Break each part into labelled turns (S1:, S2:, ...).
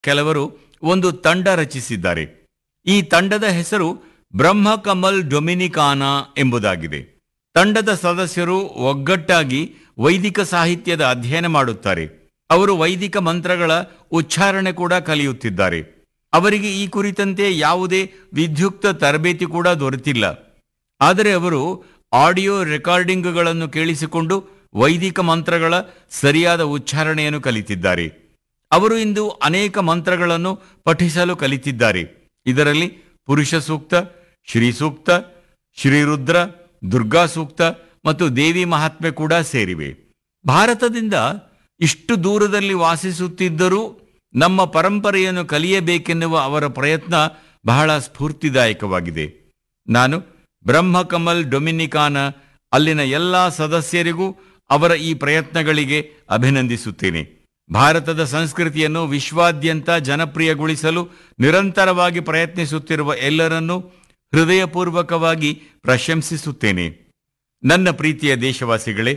S1: ಕೆಲವರು ಒಂದು ತಂಡ ರಚಿಸಿದ್ದಾರೆ ಈ ತಂಡದ ಹೆಸರು ಬ್ರಹ್ಮಕಮಲ್ ಡೊಮಿನಿಕಾನಾ ಎಂಬುದಾಗಿದೆ ತಂಡದ ಸದಸ್ಯರು ಒಗ್ಗಟ್ಟಾಗಿ ವೈದಿಕ ಸಾಹಿತ್ಯದ ಅಧ್ಯಯನ ಮಾಡುತ್ತಾರೆ ಅವರು ವೈದಿಕ ಮಂತ್ರಗಳ ಉಚ್ಚಾರಣೆ ಕೂಡ ಕಲಿಯುತ್ತಿದ್ದಾರೆ ಅವರಿಗೆ ಈ ಕುರಿತಂತೆ ಯಾವುದೇ ವಿದ್ಯುಕ್ತ ತರಬೇತಿ ಕೂಡ ದೊರೆತಿಲ್ಲ ಆದರೆ ಅವರು ಆಡಿಯೋ ರೆಕಾರ್ಡಿಂಗ್ಗಳನ್ನು ಕೇಳಿಸಿಕೊಂಡು ವೈದಿಕ ಮಂತ್ರಗಳ ಸರಿಯಾದ ಉಚ್ಚಾರಣೆಯನ್ನು ಕಲಿತಿದ್ದಾರೆ ಅವರು ಇಂದು ಅನೇಕ ಮಂತ್ರಗಳನ್ನು ಪಠಿಸಲು ಕಲಿತಿದ್ದಾರೆ ಇದರಲ್ಲಿ ಪುರುಷ ಸೂಕ್ತ ಶ್ರೀ ಸೂಕ್ತ ಶ್ರೀರುದ್ರ ದುರ್ಗಾ ಸೂಕ್ತ ಮತ್ತು ದೇವಿ ಮಹಾತ್ಮೆ ಕೂಡ ಸೇರಿವೆ ಭಾರತದಿಂದ ಇಷ್ಟು ದೂರದಲ್ಲಿ ವಾಸಿಸುತ್ತಿದ್ದರೂ ನಮ್ಮ ಪರಂಪರೆಯನ್ನು ಕಲಿಯಬೇಕೆನ್ನುವ ಅವರ ಪ್ರಯತ್ನ ಬಹಳ ಸ್ಫೂರ್ತಿದಾಯಕವಾಗಿದೆ ನಾನು ಬ್ರಹ್ಮಕಮಲ್ ಡೊಮಿನಿಕಾನ ಅಲ್ಲಿನ ಎಲ್ಲ ಸದಸ್ಯರಿಗೂ ಅವರ ಈ ಪ್ರಯತ್ನಗಳಿಗೆ ಅಭಿನಂದಿಸುತ್ತೇನೆ ಭಾರತದ ಸಂಸ್ಕೃತಿಯನ್ನು ವಿಶ್ವಾದ್ಯಂತ ಜನಪ್ರಿಯಗೊಳಿಸಲು ನಿರಂತರವಾಗಿ ಪ್ರಯತ್ನಿಸುತ್ತಿರುವ ಎಲ್ಲರನ್ನೂ ಹೃದಯಪೂರ್ವಕವಾಗಿ ಪ್ರಶಂಸಿಸುತ್ತೇನೆ ನನ್ನ ಪ್ರೀತಿಯ ದೇಶವಾಸಿಗಳೇ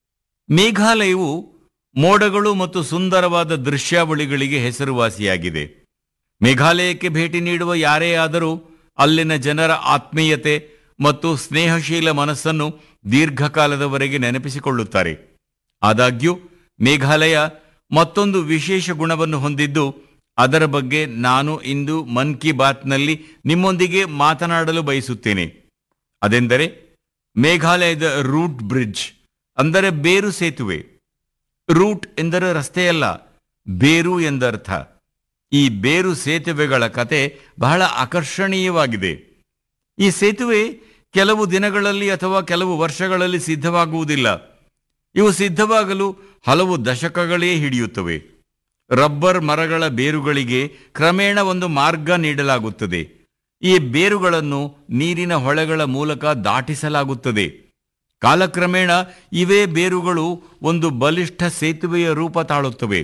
S1: ಮೇಘಾಲಯವು ಮೋಡಗಳು ಮತ್ತು ಸುಂದರವಾದ ದೃಶ್ಯಾವಳಿಗಳಿಗೆ ಹೆಸರುವಾಸಿಯಾಗಿದೆ ಮೇಘಾಲಯಕ್ಕೆ ಭೇಟಿ ನೀಡುವ ಯಾರೇ ಆದರೂ ಅಲ್ಲಿನ ಜನರ ಆತ್ಮೀಯತೆ ಮತ್ತು ಸ್ನೇಹಶೀಲ ಮನಸ್ಸನ್ನು ದೀರ್ಘಕಾಲದವರೆಗೆ ನೆನಪಿಸಿಕೊಳ್ಳುತ್ತಾರೆ ಆದಾಗ್ಯೂ ಮೇಘಾಲಯ ಮತ್ತೊಂದು ವಿಶೇಷ ಗುಣವನ್ನು ಹೊಂದಿದ್ದು ಅದರ ಬಗ್ಗೆ ನಾನು ಇಂದು ಮನ್ ಕಿ ಬಾತ್ನಲ್ಲಿ ನಿಮ್ಮೊಂದಿಗೆ ಮಾತನಾಡಲು ಬಯಸುತ್ತೇನೆ ಅದೆಂದರೆ ಮೇಘಾಲಯದ ರೂಟ್ ಬ್ರಿಡ್ಜ್ ಅಂದರೆ ಬೇರು ಸೇತುವೆ ರೂಟ್ ಎಂದರೆ ರಸ್ತೆಯಲ್ಲ ಬೇರು ಎಂದರ್ಥ ಈ ಬೇರು ಸೇತುವೆಗಳ ಕತೆ ಬಹಳ ಆಕರ್ಷಣೀಯವಾಗಿದೆ ಈ ಸೇತುವೆ ಕೆಲವು ದಿನಗಳಲ್ಲಿ ಅಥವಾ ಕೆಲವು ವರ್ಷಗಳಲ್ಲಿ ಸಿದ್ಧವಾಗುವುದಿಲ್ಲ ಇವು ಸಿದ್ಧವಾಗಲು ಹಲವು ದಶಕಗಳೇ ಹಿಡಿಯುತ್ತವೆ ರಬ್ಬರ್ ಮರಗಳ ಬೇರುಗಳಿಗೆ ಕ್ರಮೇಣ ಒಂದು ಮಾರ್ಗ ನೀಡಲಾಗುತ್ತದೆ ಈ ಬೇರುಗಳನ್ನು ನೀರಿನ ಹೊಳೆಗಳ ಮೂಲಕ ದಾಟಿಸಲಾಗುತ್ತದೆ ಕಾಲಕ್ರಮೇಣ ಇವೇ ಬೇರುಗಳು ಒಂದು ಬಲಿಷ್ಠ ಸೇತುವೆಯ ರೂಪ ತಾಳುತ್ತವೆ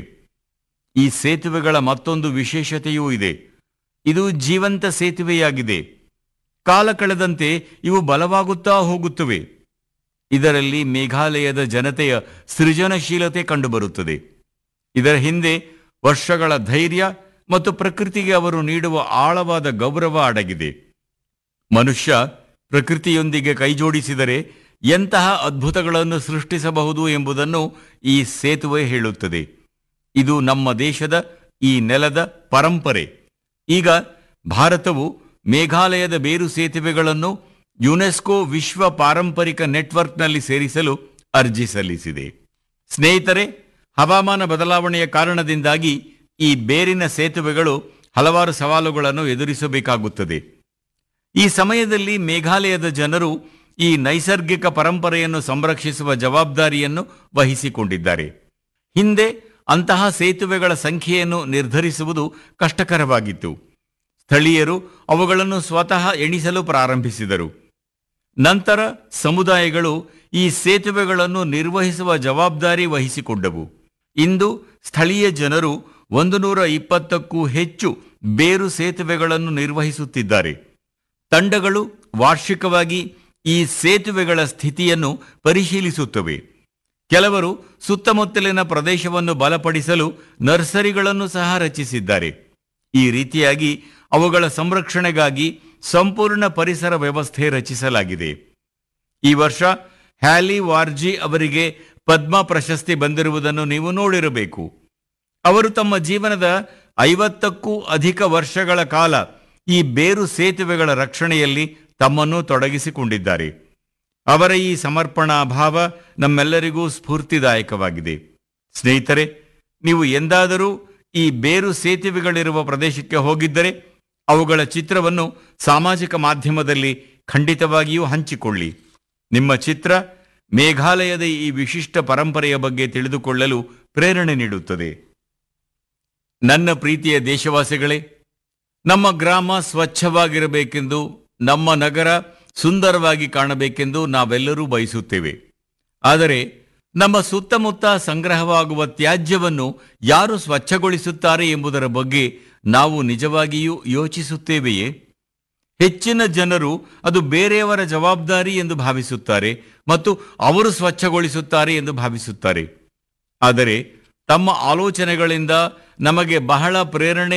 S1: ಈ ಸೇತುವೆಗಳ ಮತ್ತೊಂದು ವಿಶೇಷತೆಯೂ ಇದೆ ಇದು ಜೀವಂತ ಸೇತುವೆಯಾಗಿದೆ ಕಾಲ ಕಳೆದಂತೆ ಇವು ಬಲವಾಗುತ್ತಾ ಹೋಗುತ್ತವೆ ಇದರಲ್ಲಿ ಮೇಘಾಲಯದ ಜನತೆಯ ಸೃಜನಶೀಲತೆ ಕಂಡುಬರುತ್ತದೆ ಇದರ ಹಿಂದೆ ವರ್ಷಗಳ ಧೈರ್ಯ ಮತ್ತು ಪ್ರಕೃತಿಗೆ ಅವರು ನೀಡುವ ಆಳವಾದ ಗೌರವ ಅಡಗಿದೆ ಮನುಷ್ಯ ಪ್ರಕೃತಿಯೊಂದಿಗೆ ಕೈಜೋಡಿಸಿದರೆ ಎಂತಹ ಅದ್ಭುತಗಳನ್ನು ಸೃಷ್ಟಿಸಬಹುದು ಎಂಬುದನ್ನು ಈ ಸೇತುವೆ ಹೇಳುತ್ತದೆ ಇದು ನಮ್ಮ ದೇಶದ ಈ ನೆಲದ ಪರಂಪರೆ ಈಗ ಭಾರತವು ಮೇಘಾಲಯದ ಬೇರು ಸೇತುವೆಗಳನ್ನು ಯುನೆಸ್ಕೋ ವಿಶ್ವ ಪಾರಂಪರಿಕ ನೆಟ್ವರ್ಕ್ನಲ್ಲಿ ಸೇರಿಸಲು ಅರ್ಜಿ ಸಲ್ಲಿಸಿದೆ ಸ್ನೇಹಿತರೆ ಹವಾಮಾನ ಬದಲಾವಣೆಯ ಕಾರಣದಿಂದಾಗಿ ಈ ಬೇರಿನ ಸೇತುವೆಗಳು ಹಲವಾರು ಸವಾಲುಗಳನ್ನು ಎದುರಿಸಬೇಕಾಗುತ್ತದೆ ಈ ಸಮಯದಲ್ಲಿ ಮೇಘಾಲಯದ ಜನರು ಈ ನೈಸರ್ಗಿಕ ಪರಂಪರೆಯನ್ನು ಸಂರಕ್ಷಿಸುವ ಜವಾಬ್ದಾರಿಯನ್ನು ವಹಿಸಿಕೊಂಡಿದ್ದಾರೆ ಹಿಂದೆ ಅಂತಹ ಸೇತುವೆಗಳ ಸಂಖ್ಯೆಯನ್ನು ನಿರ್ಧರಿಸುವುದು ಕಷ್ಟಕರವಾಗಿತ್ತು ಸ್ಥಳೀಯರು ಅವುಗಳನ್ನು ಸ್ವತಃ ಎಣಿಸಲು ಪ್ರಾರಂಭಿಸಿದರು ನಂತರ ಸಮುದಾಯಗಳು ಈ ಸೇತುವೆಗಳನ್ನು ನಿರ್ವಹಿಸುವ ಜವಾಬ್ದಾರಿ ವಹಿಸಿಕೊಂಡವು ಇಂದು ಸ್ಥಳೀಯ ಜನರು ಒಂದು ನೂರ ಇಪ್ಪತ್ತಕ್ಕೂ ಹೆಚ್ಚು ಬೇರು ಸೇತುವೆಗಳನ್ನು ನಿರ್ವಹಿಸುತ್ತಿದ್ದಾರೆ ತಂಡಗಳು ವಾರ್ಷಿಕವಾಗಿ ಈ ಸೇತುವೆಗಳ ಸ್ಥಿತಿಯನ್ನು ಪರಿಶೀಲಿಸುತ್ತವೆ ಕೆಲವರು ಸುತ್ತಮುತ್ತಲಿನ ಪ್ರದೇಶವನ್ನು ಬಲಪಡಿಸಲು ನರ್ಸರಿಗಳನ್ನು ಸಹ ರಚಿಸಿದ್ದಾರೆ ಈ ರೀತಿಯಾಗಿ ಅವುಗಳ ಸಂರಕ್ಷಣೆಗಾಗಿ ಸಂಪೂರ್ಣ ಪರಿಸರ ವ್ಯವಸ್ಥೆ ರಚಿಸಲಾಗಿದೆ ಈ ವರ್ಷ ಹ್ಯಾಲಿ ವಾರ್ಜಿ ಅವರಿಗೆ ಪದ್ಮ ಪ್ರಶಸ್ತಿ ಬಂದಿರುವುದನ್ನು ನೀವು ನೋಡಿರಬೇಕು ಅವರು ತಮ್ಮ ಜೀವನದ ಐವತ್ತಕ್ಕೂ ಅಧಿಕ ವರ್ಷಗಳ ಕಾಲ ಈ ಬೇರು ಸೇತುವೆಗಳ ರಕ್ಷಣೆಯಲ್ಲಿ ತಮ್ಮನ್ನು ತೊಡಗಿಸಿಕೊಂಡಿದ್ದಾರೆ ಅವರ ಈ ಸಮರ್ಪಣಾ ಭಾವ ನಮ್ಮೆಲ್ಲರಿಗೂ ಸ್ಫೂರ್ತಿದಾಯಕವಾಗಿದೆ ಸ್ನೇಹಿತರೆ ನೀವು ಎಂದಾದರೂ ಈ ಬೇರು ಸೇತುವೆಗಳಿರುವ ಪ್ರದೇಶಕ್ಕೆ ಹೋಗಿದ್ದರೆ ಅವುಗಳ ಚಿತ್ರವನ್ನು ಸಾಮಾಜಿಕ ಮಾಧ್ಯಮದಲ್ಲಿ ಖಂಡಿತವಾಗಿಯೂ ಹಂಚಿಕೊಳ್ಳಿ ನಿಮ್ಮ ಚಿತ್ರ ಮೇಘಾಲಯದ ಈ ವಿಶಿಷ್ಟ ಪರಂಪರೆಯ ಬಗ್ಗೆ ತಿಳಿದುಕೊಳ್ಳಲು ಪ್ರೇರಣೆ ನೀಡುತ್ತದೆ ನನ್ನ ಪ್ರೀತಿಯ ದೇಶವಾಸಿಗಳೇ ನಮ್ಮ ಗ್ರಾಮ ಸ್ವಚ್ಛವಾಗಿರಬೇಕೆಂದು ನಮ್ಮ ನಗರ ಸುಂದರವಾಗಿ ಕಾಣಬೇಕೆಂದು ನಾವೆಲ್ಲರೂ ಬಯಸುತ್ತೇವೆ ಆದರೆ ನಮ್ಮ ಸುತ್ತಮುತ್ತ ಸಂಗ್ರಹವಾಗುವ ತ್ಯಾಜ್ಯವನ್ನು ಯಾರು ಸ್ವಚ್ಛಗೊಳಿಸುತ್ತಾರೆ ಎಂಬುದರ ಬಗ್ಗೆ ನಾವು ನಿಜವಾಗಿಯೂ ಯೋಚಿಸುತ್ತೇವೆಯೇ ಹೆಚ್ಚಿನ ಜನರು ಅದು ಬೇರೆಯವರ ಜವಾಬ್ದಾರಿ ಎಂದು ಭಾವಿಸುತ್ತಾರೆ ಮತ್ತು ಅವರು ಸ್ವಚ್ಛಗೊಳಿಸುತ್ತಾರೆ ಎಂದು ಭಾವಿಸುತ್ತಾರೆ ಆದರೆ ತಮ್ಮ ಆಲೋಚನೆಗಳಿಂದ ನಮಗೆ ಬಹಳ ಪ್ರೇರಣೆ